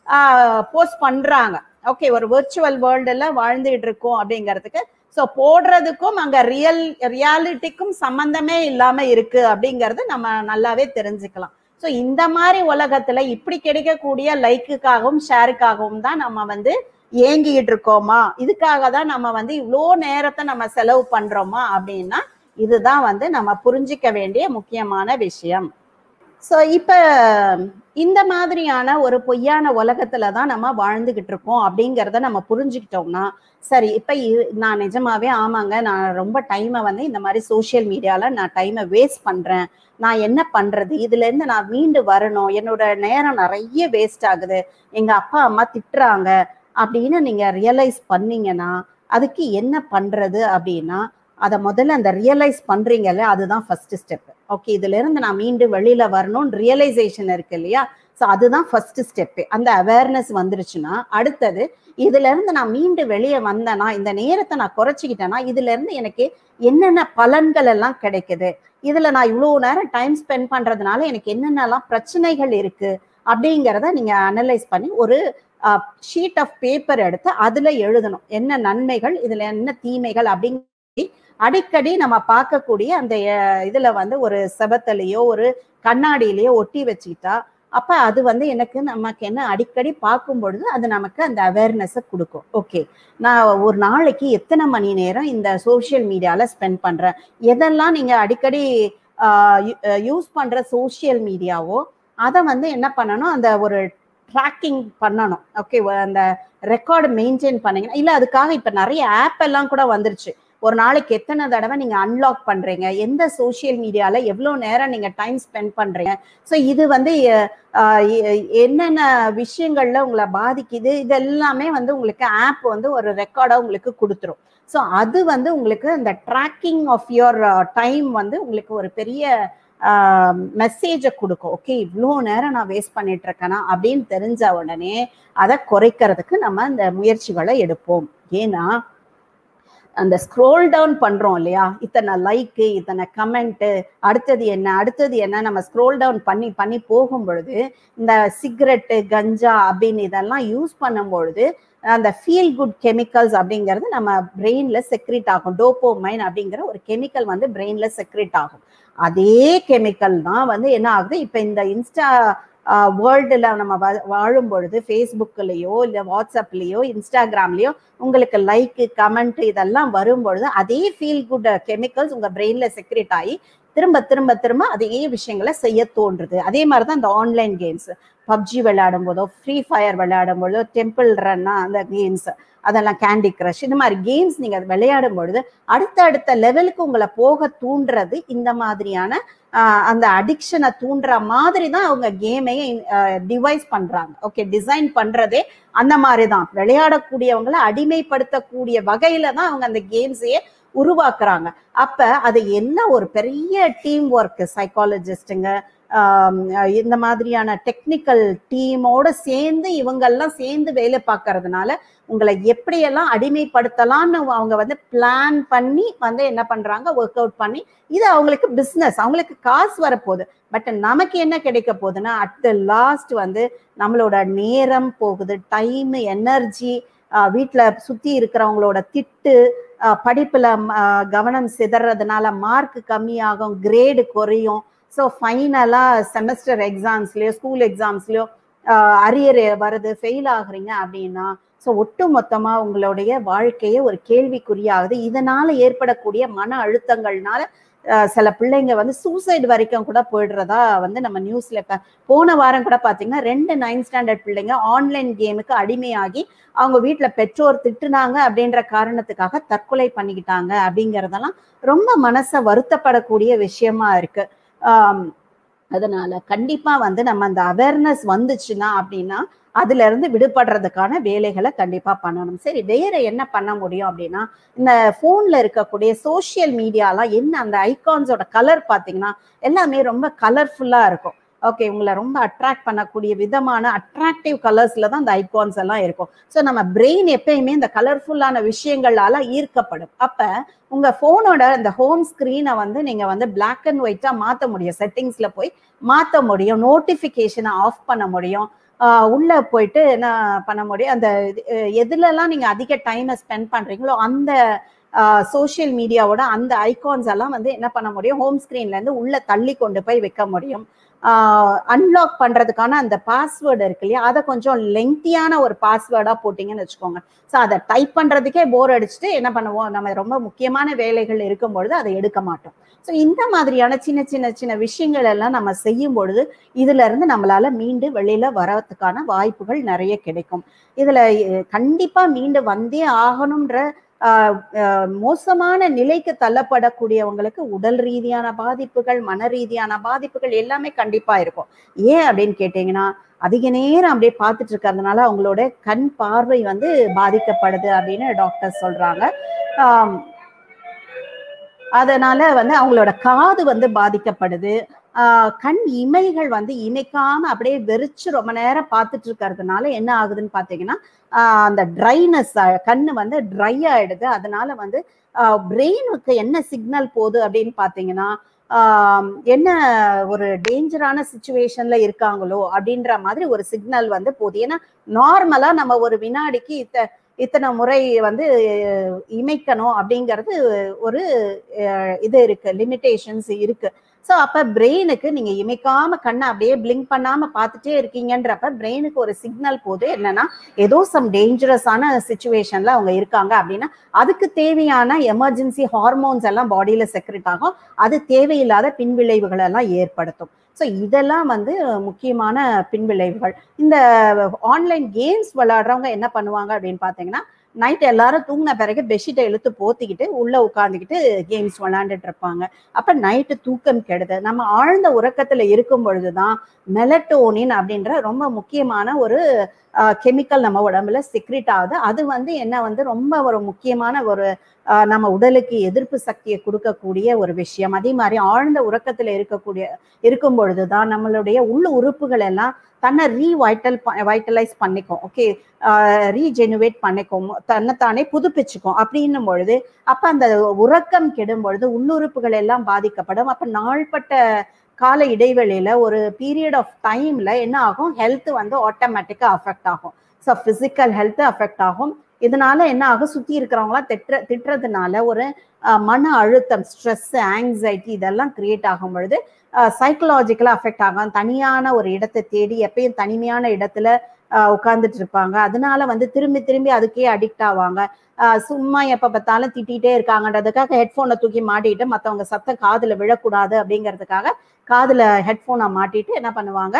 போஸ்ட் பண்றாங்க ஓகே ஒரு விர்ச்சுவல் வேர்ல்டுல வாழ்ந்துகிட்டு இருக்கோம் அப்படிங்கிறதுக்கு ஸோ போடுறதுக்கும் அங்க ரியல் ரியாலிட்டிக்கும் சம்பந்தமே இல்லாம இருக்கு அப்படிங்கறது நம்ம நல்லாவே தெரிஞ்சுக்கலாம் ஸோ இந்த மாதிரி உலகத்துல இப்படி கிடைக்கக்கூடிய லைக்குக்காகவும் ஷேருக்காகவும் தான் நம்ம வந்து ஏங்கிட்டு இருக்கோமா இதுக்காக தான் நம்ம வந்து இவ்வளோ நேரத்தை நம்ம செலவு பண்றோமா அப்படின்னா இதுதான் வந்து நம்ம புரிஞ்சிக்க வேண்டிய முக்கியமான விஷயம் ஸோ இப்போ இந்த மாதிரியான ஒரு பொய்யான உலகத்துல தான் நம்ம வாழ்ந்துகிட்டு இருக்கோம் அப்படிங்கிறத நம்ம புரிஞ்சுக்கிட்டோம்னா சரி இப்போ நான் நிஜமாவே ஆமாங்க நான் ரொம்ப டைமை வந்து இந்த மாதிரி சோஷியல் மீடியால நான் டைமை வேஸ்ட் பண்றேன் நான் என்ன பண்றது இதுல இருந்து நான் மீண்டு வரணும் என்னோட நேரம் நிறைய வேஸ்ட் ஆகுது எங்க அப்பா அம்மா திட்டுறாங்க அப்படின்னு நீங்க ரியலைஸ் பண்ணீங்கன்னா அதுக்கு என்ன பண்றது அப்படின்னா அதை முதல்ல அந்த ரியலைஸ் பண்றீங்கல்ல அதுதான் ஃபர்ஸ்ட் ஸ்டெப் ஓகே இதுல இருந்து நான் மீண்டு வெளியில வரணும்னு ரியலைசேஷன் இருக்கு இல்லையா ஸோ அதுதான் ஃபர்ஸ்ட் ஸ்டெப்பு அந்த அவேர்னஸ் வந்துருச்சுன்னா அடுத்தது இதுல இருந்து நான் மீண்டு வெளியே வந்தேனா இந்த நேரத்தை நான் குறைச்சிக்கிட்டேன்னா இதுல இருந்து எனக்கு என்னென்ன பலன்கள் எல்லாம் கிடைக்குது இதுல நான் இவ்வளவு நேரம் டைம் ஸ்பெண்ட் பண்றதுனால எனக்கு என்னென்னலாம் பிரச்சனைகள் இருக்கு அப்படிங்கிறத நீங்க அனலைஸ் பண்ணி ஒரு ஷீட் ஆஃப் பேப்பர் எடுத்து அதுல எழுதணும் என்ன நன்மைகள் இதுல என்ன தீமைகள் அப்படிங்க அடிக்கடி நம்ம பார்க்கக்கூடிய அந்த அஹ், இதுல வந்து ஒரு செபத்திலேயோ ஒரு கண்ணாடியிலேயோ ஒட்டி வச்சுக்கிட்டா அப்ப அது வந்து எனக்கு நமக்கு என்ன அடிக்கடி பார்க்கும் பொழுது அது நமக்கு அந்த அவேர்னஸை கொடுக்கும் ஓகே நான் ஒரு நாளைக்கு எத்தனை மணி நேரம் இந்த சோஷியல் மீடியால ஸ்பெண்ட் பண்றேன் எதெல்லாம் நீங்க அடிக்கடி யூஸ் பண்ற சோஷியல் மீடியாவோ அதை வந்து என்ன பண்ணணும் அந்த ஒரு ட்ராக்கிங் பண்ணணும் ஓகே அந்த ரெக்கார்டு மெயின்டைன் பண்ணீங்கன்னா இல்லை அதுக்காக இப்போ நிறைய ஆப் எல்லாம் கூட வந்துருச்சு ஒரு நாளைக்கு எத்தனை தடவை நீங்க அன்லாக் பண்றீங்க எந்த சோஷியல் மீடியால எவ்வளோ நேரம் நீங்க டைம் ஸ்பெண்ட் பண்றீங்க ஸோ இது வந்து அஹ், எ- என்னென்ன விஷயங்கள்ல உங்களை பாதிக்குது இது எல்லாமே வந்து உங்களுக்கு ஆப் வந்து ஒரு ரெக்கார்டா உங்களுக்கு கொடுத்துரும் ஸோ அது வந்து உங்களுக்கு இந்த ட்ராக்கிங் ஆஃப் யுவர் டைம் வந்து உங்களுக்கு ஒரு பெரிய மெசேஜை கொடுக்கும் ஓகே இவ்வளோ நேரம் நான் வேஸ்ட் பண்ணிட்டு இருக்கேனா அப்படின்னு தெரிஞ்ச உடனே அதை குறைக்கிறதுக்கு நம்ம இந்த முயற்சிகளை எடுப்போம் ஏன்னா அந்த ஸ்க்ரோல் டவுன் பண்றோம் இல்லையா இத்தனை லைக்கு இத்தனை கமெண்ட்டு அடுத்தது என்ன அடுத்தது என்ன நம்ம ஸ்க்ரோல் டவுன் பண்ணி பண்ணி போகும் பொழுது இந்த சிகரெட்டு கஞ்சா அப்படின்னு இதெல்லாம் யூஸ் பண்ணும் பொழுது அந்த ஃபீல் குட் கெமிக்கல்ஸ் அப்படிங்கிறது நம்ம பிரெயின்ல செக்ரேட் ஆகும் டோப்போமைன் அப்படிங்கிற ஒரு கெமிக்கல் வந்து பிரெயின்ல செக்ரேட் ஆகும் அதே கெமிக்கல் தான் வந்து என்ன ஆகுது இப்போ இந்த இன்ஸ்டா வேர்ல்டுல நம்ம வாழும் பொழுது ஃபேஸ்புக்லயோ இல்லை வாட்ஸ்அப்லயோ இன்ஸ்டாகிராம்லயோ உங்களுக்கு லைக்கு கமெண்ட் இதெல்லாம் வரும் பொழுது அதே ஃபீல் குட் கெமிக்கல்ஸ் உங்க பிரெயின்ல செக்ரேட் ஆகி திரும்ப திரும்ப திரும்ப அதே விஷயங்களை செய்ய தோன்றுது அதே மாதிரி தான் இந்த ஆன்லைன் கேம்ஸ் பப்ஜி விளையாடும் போதோ ஃப்ரீ ஃபயர் விளையாடும் போதோ டெம்பிள் ரன்னா அந்த கேம்ஸ் அதெல்லாம் கேண்டி கிரஷ் இந்த மாதிரி கேம்ஸ் நீங்க விளையாடும் பொழுது அடுத்த அடுத்த லெவலுக்கு உங்களை போக தூண்டுறது இந்த மாதிரியான அந்த அடிக்ஷனை தூண்டுற மாதிரி தான் அவங்க கேமையை டிவைஸ் பண்றாங்க ஓகே டிசைன் பண்றதே அந்த மாதிரி தான் விளையாடக்கூடியவங்களை அடிமைப்படுத்தக்கூடிய வகையில தான் அவங்க அந்த கேம்ஸையே உருவாக்குறாங்க அப்ப அது என்ன ஒரு பெரிய டீம் ஒர்க் சைக்காலஜிஸ்டுங்க இந்த மாதிரியான டெக்னிக்கல் டீமோட சேர்ந்து இவங்கெல்லாம் சேர்ந்து வேலை பார்க்கறதுனால உங்களை எப்படியெல்லாம் அடிமைப்படுத்தலாம்னு அவங்க வந்து பிளான் பண்ணி வந்து என்ன பண்றாங்க ஒர்க் அவுட் பண்ணி இது அவங்களுக்கு பிஸ்னஸ் அவங்களுக்கு காசு வரப்போகுது பட் நமக்கு என்ன கிடைக்க போகுதுன்னா அட் த லாஸ்ட் வந்து நம்மளோட நேரம் போகுது டைம் எனர்ஜி வீட்டில் சுற்றி இருக்கிறவங்களோட திட்டு படிப்புல கவனம் சிதறதுனால மார்க் கம்மியாகும் கிரேடு குறையும் ஸோ ஃபைனலாக செமஸ்டர் எக்ஸாம்ஸ்லயோ ஸ்கூல் எக்ஸாம்ஸ்லயோ அரியர் வருது ஃபெயில் ஆகுறீங்க அப்படின்னா ஸோ ஒட்டு மொத்தமாக உங்களுடைய வாழ்க்கையே ஒரு கேள்விக்குறியாகுது இதனால ஏற்படக்கூடிய மன அழுத்தங்கள்னால சில பிள்ளைங்க வந்து சூசைடு வரைக்கும் கூட போயிடுறதா வந்து நம்ம நியூஸ்ல இப்ப போன வாரம் கூட பாத்தீங்கன்னா ரெண்டு நைன்த் ஸ்டாண்டர்ட் பிள்ளைங்க ஆன்லைன் கேமுக்கு அடிமையாகி அவங்க வீட்டுல பெற்றோர் திட்டுனாங்க அப்படின்ற காரணத்துக்காக தற்கொலை பண்ணிக்கிட்டாங்க அப்படிங்கறதெல்லாம் ரொம்ப மனசை வருத்தப்படக்கூடிய விஷயமா இருக்கு ஆஹ் அதனால கண்டிப்பா வந்து நம்ம அந்த அவேர்னஸ் வந்துச்சுன்னா அப்படின்னா அதுல இருந்து விடுபடுறதுக்கான வேலைகளை கண்டிப்பா பண்ணணும் சரி வேற என்ன பண்ண முடியும் அப்படின்னா இந்த போன்ல இருக்கக்கூடிய சோசியல் மீடியாலாம் என்ன அந்த ஐகான்ஸோட கலர் பாத்தீங்கன்னா எல்லாமே ரொம்ப கலர்ஃபுல்லா இருக்கும் ஓகே உங்களை ரொம்ப அட்ராக்ட் பண்ணக்கூடிய விதமான அட்ராக்டிவ் கலர்ஸ்ல தான் அந்த ஐகான்ஸ் எல்லாம் இருக்கும் ஸோ நம்ம பிரெயின் எப்பயுமே இந்த கலர்ஃபுல்லான விஷயங்களால ஈர்க்கப்படும் அப்ப உங்க போனோட அந்த ஹோம் ஸ்கிரீனை வந்து நீங்க வந்து பிளாக் அண்ட் ஒயிட்டா மாத்த முடியும் செட்டிங்ஸ்ல போய் மாத்த முடியும் நோட்டிபிகேஷனை ஆஃப் பண்ண முடியும் உள்ள போயிட்டு என்ன பண்ண முடியும் அந்த எதுலலாம் நீங்க அதிக டைமை ஸ்பெண்ட் பண்றீங்களோ அந்த சோசியல் மீடியாவோட அந்த ஐகான்ஸ் எல்லாம் வந்து என்ன பண்ண முடியும் ஹோம் ஸ்கிரீன்ல இருந்து உள்ள தள்ளி கொண்டு போய் வைக்க முடியும் அன்லாக் பண்றதுக்கான அந்த பாஸ்வேர்டு இருக்கு இல்லையா அதை கொஞ்சம் லெங்க்தியான ஒரு பாஸ்வேர்டா போட்டீங்கன்னு வச்சுக்கோங்க ஸோ அதை டைப் பண்றதுக்கே போர் அடிச்சுட்டு என்ன பண்ணுவோம் நம்ம ரொம்ப முக்கியமான வேலைகள் இருக்கும் பொழுது அதை எடுக்க மாட்டோம் ஸோ இந்த மாதிரியான சின்ன சின்ன சின்ன விஷயங்கள் எல்லாம் நம்ம செய்யும் பொழுது இதுல இருந்து நம்மளால மீண்டு வெளியில வரதுக்கான வாய்ப்புகள் நிறைய கிடைக்கும் இதுல கண்டிப்பா மீண்டு வந்தே ஆகணும்ன்ற மோசமான நிலைக்கு தள்ளப்படக்கூடியவங்களுக்கு உடல் ரீதியான பாதிப்புகள் மன ரீதியான பாதிப்புகள் எல்லாமே கண்டிப்பா இருக்கும் ஏன் அப்படின்னு கேட்டீங்கன்னா அதிக நேரம் அப்படியே பார்த்துட்டு இருக்கிறதுனால அவங்களோட கண் பார்வை வந்து பாதிக்கப்படுது அப்படின்னு டாக்டர் சொல்றாங்க அதனால வந்து அவங்களோட காது வந்து பாதிக்கப்படுது கண் இமைகள் வந்து இமைக்காம அப்படியே வெறிச்சு ரொம்ப நேரம் பார்த்துட்டு இருக்கிறதுனால என்ன ஆகுதுன்னு பாத்தீங்கன்னா அந்த ட்ரைனஸ் கண்ணு வந்து ட்ரை ஆயிடுது அதனால வந்து பிரெயினுக்கு என்ன சிக்னல் போகுது அப்படின்னு பாத்தீங்கன்னா என்ன ஒரு டேஞ்சரான சுச்சுவேஷன்ல இருக்காங்களோ அப்படின்ற மாதிரி ஒரு சிக்னல் வந்து போகுது ஏன்னா நார்மலா நம்ம ஒரு வினாடிக்கு இத்த இத்தனை முறை வந்து இமைக்கணும் அப்படிங்கிறது ஒரு இது இருக்கு லிமிட்டேஷன்ஸ் இருக்கு ஸோ அப்ப பிரெயினுக்கு நீங்க இமைக்காம கண்ணை அப்படியே பிளிங்க் பண்ணாம பார்த்துட்டே இருக்கீங்கன்றப்ப பிரெயினுக்கு ஒரு சிக்னல் போது என்னன்னா ஏதோ சம் டேஞ்சரஸான சுச்சுவேஷன்ல அவங்க இருக்காங்க அப்படின்னா அதுக்கு தேவையான எமர்ஜென்சி ஹார்மோன்ஸ் எல்லாம் பாடியில செக்ரெட் ஆகும் அது தேவையில்லாத பின்விளைவுகள் எல்லாம் ஏற்படுத்தும் ஸோ இதெல்லாம் வந்து முக்கியமான பின்விளைவுகள் இந்த ஆன்லைன் கேம்ஸ் விளையாடுறவங்க என்ன பண்ணுவாங்க அப்படின்னு பார்த்தீங்கன்னா நைட் எல்லாரும் தூங்கின பிறகு பெட்ஷீட்டை இழுத்து போத்திக்கிட்டு உள்ள உட்காந்துக்கிட்டு கேம்ஸ் விளையாண்டுட்டு இருப்பாங்க அப்ப நைட்டு தூக்கம் கெடுது நம்ம ஆழ்ந்த உறக்கத்துல இருக்கும் பொழுதுதான் மெலட்டோனின் அப்படின்ற ரொம்ப முக்கியமான ஒரு கெமிக்கல் நம்ம உடம்புல செக்ரிட் ஆகுது அது வந்து என்ன வந்து ரொம்ப ஒரு முக்கியமான ஒரு ஆஹ் நம்ம உடலுக்கு எதிர்ப்பு சக்தியை கொடுக்கக்கூடிய ஒரு விஷயம் அதே மாதிரி ஆழ்ந்த உறக்கத்துல இருக்கக்கூடிய இருக்கும் பொழுதுதான் நம்மளுடைய உள்ள உறுப்புகள் எல்லாம் தன்னை ரீவைட்டல் வைட்டலைஸ் பண்ணிக்கும் ஓகே ரீஜெனுவேட் பண்ணிக்கும் தன்னைத்தானே புதுப்பிச்சுக்கும் அப்படின்னும் பொழுது அப்ப அந்த உறக்கம் கெடும் பொழுது உள்ளுறுப்புகள் எல்லாம் பாதிக்கப்படும் அப்ப நாள்பட்ட கால இடைவெளியில ஒரு பீரியட் ஆஃப் டைம்ல என்ன ஆகும் ஹெல்த் வந்து ஆட்டோமேட்டிக்கா அஃபெக்ட் ஆகும் ஸோ பிசிக்கல் ஹெல்த் அஃபெக்ட் ஆகும் இதனால என்ன ஆகும் சுத்தி இருக்கிறவங்களாம் திட்டுற திட்டுறதுனால ஒரு அஹ், மன அழுத்தம் ஸ்ட்ரெஸ் ஆங்ஸைட்டி இதெல்லாம் கிரியேட் ஆகும் பொழுது சைக்கலாஜிக்கலா அஃபெக்ட் ஆகும் தனியான ஒரு இடத்தை தேடி எப்பயும் தனிமையான இடத்துல அஹ், உட்கார்ந்துட்டு இருப்பாங்க அதனால வந்து திரும்பி திரும்பி அதுக்கே அடிக்ட் ஆவாங்க அஹ், சும்மா எப்ப பார்த்தாலும் திட்டிகிட்டே இருக்காங்கன்றதுக்காக ஹெட்ஃபோனை தூக்கி மாட்டிட்டு மற்றவங்க சத்தம் காதுல விழக்கூடாது அப்படிங்கிறதுக்காக காதுல ஹெட்ஃபோனை மாட்டிட்டு என்ன பண்ணுவாங்க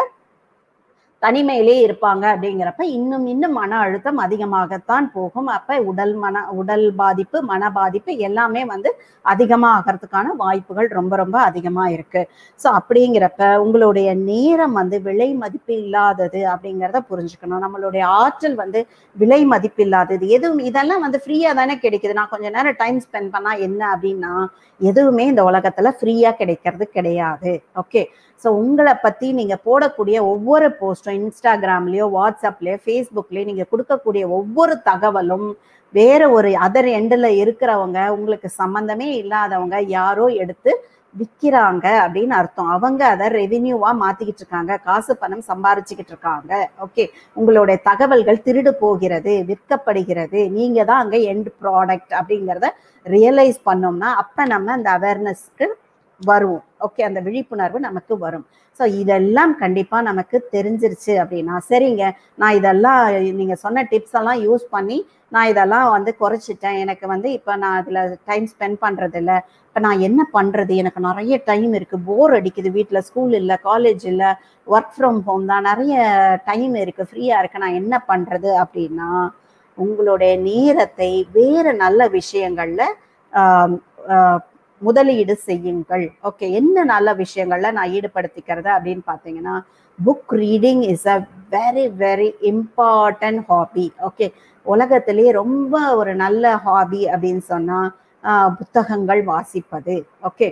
தனிமையிலே இருப்பாங்க அப்படிங்கிறப்ப இன்னும் இன்னும் மன அழுத்தம் அதிகமாகத்தான் போகும் அப்ப உடல் மன உடல் பாதிப்பு மன பாதிப்பு எல்லாமே வந்து அதிகமா ஆகிறதுக்கான வாய்ப்புகள் ரொம்ப ரொம்ப அதிகமா இருக்கு ஸோ அப்படிங்கிறப்ப உங்களுடைய நேரம் வந்து விலை மதிப்பு இல்லாதது அப்படிங்கிறத புரிஞ்சுக்கணும் நம்மளுடைய ஆற்றல் வந்து விலை மதிப்பு இல்லாதது எதுவும் இதெல்லாம் வந்து ஃப்ரீயா தானே கிடைக்குது நான் கொஞ்ச நேரம் டைம் ஸ்பெண்ட் பண்ணா என்ன அப்படின்னா எதுவுமே இந்த உலகத்துல ஃப்ரீயா கிடைக்கிறது கிடையாது ஓகே ஸோ உங்களை பத்தி நீங்க போடக்கூடிய ஒவ்வொரு போஸ்டும் இன்ஸ்டாகிராம்லயோ வாட்ஸ்அப்லயோ ஃபேஸ்புக்லயோ நீங்க கொடுக்கக்கூடிய ஒவ்வொரு தகவலும் வேற ஒரு அதர் எண்டில் இருக்கிறவங்க உங்களுக்கு சம்பந்தமே இல்லாதவங்க யாரோ எடுத்து விற்கிறாங்க அப்படின்னு அர்த்தம் அவங்க அதை ரெவின்யூவா மாத்திக்கிட்டு இருக்காங்க காசு பணம் சம்பாரிச்சுக்கிட்டு இருக்காங்க ஓகே உங்களுடைய தகவல்கள் திருடு போகிறது விற்கப்படுகிறது நீங்க தான் அங்க எண்ட் ப்ராடக்ட் அப்படிங்கிறத ரியலைஸ் பண்ணோம்னா அப்ப நம்ம அந்த அவேர்னஸ்க்கு வருவோம் ஓகே அந்த விழிப்புணர்வு நமக்கு வரும் ஸோ இதெல்லாம் கண்டிப்பா நமக்கு தெரிஞ்சிருச்சு அப்படின்னா சரிங்க நான் இதெல்லாம் நீங்க சொன்ன டிப்ஸ் எல்லாம் யூஸ் பண்ணி நான் இதெல்லாம் வந்து குறைச்சிட்டேன் எனக்கு வந்து இப்போ நான் அதில் டைம் ஸ்பெண்ட் பண்றது இல்ல இப்போ நான் என்ன பண்றது எனக்கு நிறைய டைம் இருக்கு போர் அடிக்குது வீட்டில் ஸ்கூல் இல்லை காலேஜ் இல்லை ஒர்க் ஃப்ரம் ஹோம் தான் நிறைய டைம் இருக்கு ஃப்ரீயா இருக்கு நான் என்ன பண்றது அப்படின்னா உங்களுடைய நேரத்தை வேற நல்ல விஷயங்கள்ல ஆம், ஆஹ், முதலீடு செய்யுங்கள் ஓகே என்ன நல்ல விஷயங்கள்ல நான் ஈடுபடுத்திக்கிறது அப்படின்னு பார்த்தீங்கன்னா book reading is a very very important hobby okay உலகத்திலேயே ரொம்ப ஒரு நல்ல ஹாபி அப்படின்னு சொன்னா ஆஹ், புத்தகங்கள் வாசிப்பது ஓகே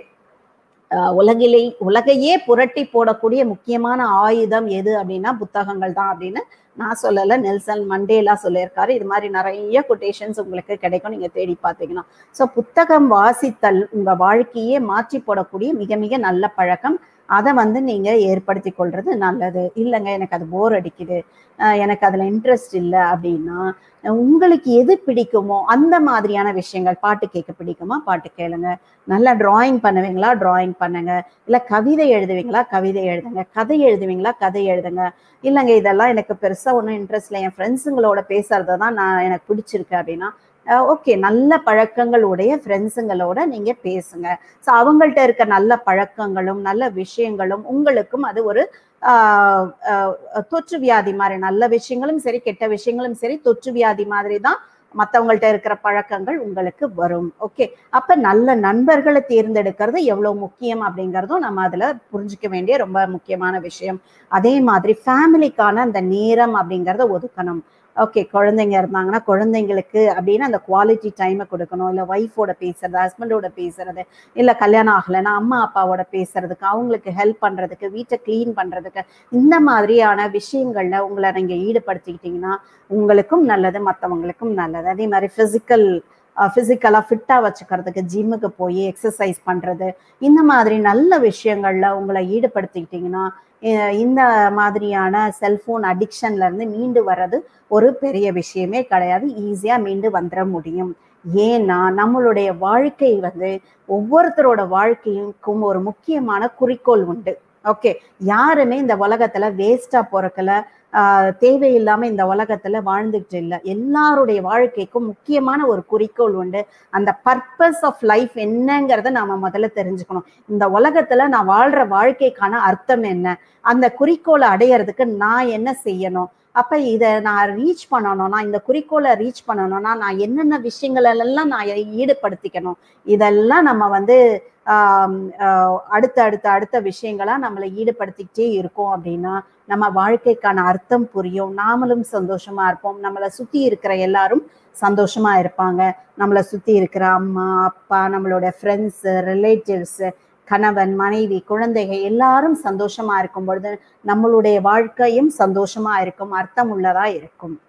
உலகிலே உலகையே புரட்டி போடக்கூடிய முக்கியமான ஆயுதம் எது அப்படின்னா புத்தகங்கள் தான் அப்படின்னு நான் சொல்லல நெல்சன் மண்டேலா சொல்லியிருக்காரு இது மாதிரி நிறைய கொட்டேஷன்ஸ் உங்களுக்கு கிடைக்கும் நீங்க தேடி பார்த்தீங்கன்னா ஸோ புத்தகம் வாசித்தல் உங்க வாழ்க்கையே மாற்றி போடக்கூடிய மிக மிக நல்ல பழக்கம் அதை வந்து நீங்க ஏற்படுத்தி கொள்றது நல்லது இல்லைங்க எனக்கு அது போர் அடிக்குது அஹ் எனக்கு அதுல இன்ட்ரெஸ்ட் இல்லை அப்படின்னா உங்களுக்கு எது பிடிக்குமோ அந்த மாதிரியான விஷயங்கள் பாட்டு கேட்க பிடிக்குமா பாட்டு கேளுங்க நல்லா டிராயிங் பண்ணுவீங்களா டிராயிங் பண்ணுங்க இல்ல கவிதை எழுதுவீங்களா கவிதை எழுதுங்க கதை எழுதுவீங்களா கதை எழுதுங்க இல்லைங்க இதெல்லாம் எனக்கு பெருசா ஒன்றும் இன்ட்ரெஸ்ட் இல்லை என் ஃப்ரெண்ட்ஸுங்களோட பேசுறதை தான் நான் எனக்கு பிடிச்சிருக்கு அப்படின்னா ஓகே நல்ல பழக்கங்கள் உடைய ஃப்ரெண்ட்ஸுங்களோட நீங்க பேசுங்க ஸோ அவங்கள்ட்ட இருக்க நல்ல பழக்கங்களும் நல்ல விஷயங்களும் உங்களுக்கும் அது ஒரு ஆஹ் ஆஹ் தொற்று வியாதி மாதிரி நல்ல விஷயங்களும் சரி கெட்ட விஷயங்களும் சரி தொற்று வியாதி மாதிரி தான் மற்றவங்கள்ட்ட இருக்கிற பழக்கங்கள் உங்களுக்கு வரும் ஓகே அப்ப நல்ல நண்பர்களை தேர்ந்தெடுக்கிறது எவ்வளவு முக்கியம் அப்படிங்கிறதும் நம்ம அதுல புரிஞ்சுக்க வேண்டிய ரொம்ப முக்கியமான விஷயம் அதே மாதிரி ஃபேமிலிக்கான அந்த நேரம் அப்படிங்கிறத ஒதுக்கணும் ஓகே குழந்தைங்க இருந்தாங்கன்னா குழந்தைங்களுக்கு அப்படின்னு அந்த குவாலிட்டி டைமை கொடுக்கணும் இல்லை ஒய்ஃபோட பேசுறது ஹஸ்பண்டோட பேசுறது இல்லை கல்யாணம் ஆகலைன்னா அம்மா அப்பாவோட பேசுறதுக்கு அவங்களுக்கு ஹெல்ப் பண்றதுக்கு வீட்டை க்ளீன் பண்றதுக்கு இந்த மாதிரியான விஷயங்கள்ல உங்களை நீங்க ஈடுபடுத்திக்கிட்டீங்கன்னா உங்களுக்கும் நல்லது மற்றவங்களுக்கும் நல்லது அதே மாதிரி ஃபிசிக்கல் ஃபிசிக்கலாக ஃபிட்டாக வச்சுக்கிறதுக்கு ஜிம்முக்கு போய் எக்ஸசைஸ் பண்ணுறது இந்த மாதிரி நல்ல விஷயங்கள்ல உங்களை ஈடுபடுத்திக்கிட்டிங்கன்னா இந்த மாதிரியான செல்ஃபோன் அடிக்ஷன்ல இருந்து மீண்டு வர்றது ஒரு பெரிய விஷயமே கிடையாது ஈஸியாக மீண்டு வந்துட முடியும் ஏன்னா நம்மளுடைய வாழ்க்கை வந்து ஒவ்வொருத்தரோட வாழ்க்கைக்கும் ஒரு முக்கியமான குறிக்கோள் உண்டு ஓகே யாருமே இந்த உலகத்துல வேஸ்டா பிறக்கல ஆஹ் தேவையில்லாம இந்த உலகத்துல வாழ்ந்துகிட்டு இல்லை எல்லாருடைய வாழ்க்கைக்கும் முக்கியமான ஒரு குறிக்கோள் உண்டு அந்த பர்பஸ் ஆஃப் லைஃப் என்னங்கிறத நாம முதல்ல தெரிஞ்சுக்கணும் இந்த உலகத்துல நான் வாழ்ற வாழ்க்கைக்கான அர்த்தம் என்ன அந்த குறிக்கோளை அடையிறதுக்கு நான் என்ன செய்யணும் அப்ப இதை நான் ரீச் பண்ணணும்னா இந்த குறிக்கோளை ரீச் பண்ணணும்னா நான் என்னென்ன விஷயங்கள் எல்லாம் நான் ஈடுபடுத்திக்கணும் இதெல்லாம் நம்ம வந்து ஆம், ஆஹ், அடுத்த அடுத்த அடுத்த விஷயங்களா நம்மளை ஈடுபடுத்திக்கிட்டே இருக்கோம் அப்படின்னா நம்ம வாழ்க்கைக்கான அர்த்தம் புரியும் நாமளும் சந்தோஷமா இருப்போம் நம்மளை சுத்தி இருக்கிற எல்லாரும் சந்தோஷமா இருப்பாங்க நம்மளை சுத்தி இருக்கிற அம்மா அப்பா நம்மளோட ஃப்ரெண்ட்ஸ் ரிலேட்டிவ்ஸ் கணவன் மனைவி குழந்தைகள் எல்லாரும் சந்தோஷமா இருக்கும் பொழுது நம்மளுடைய வாழ்க்கையும் சந்தோஷமா இருக்கும் அர்த்தம் உள்ளதா இருக்கும்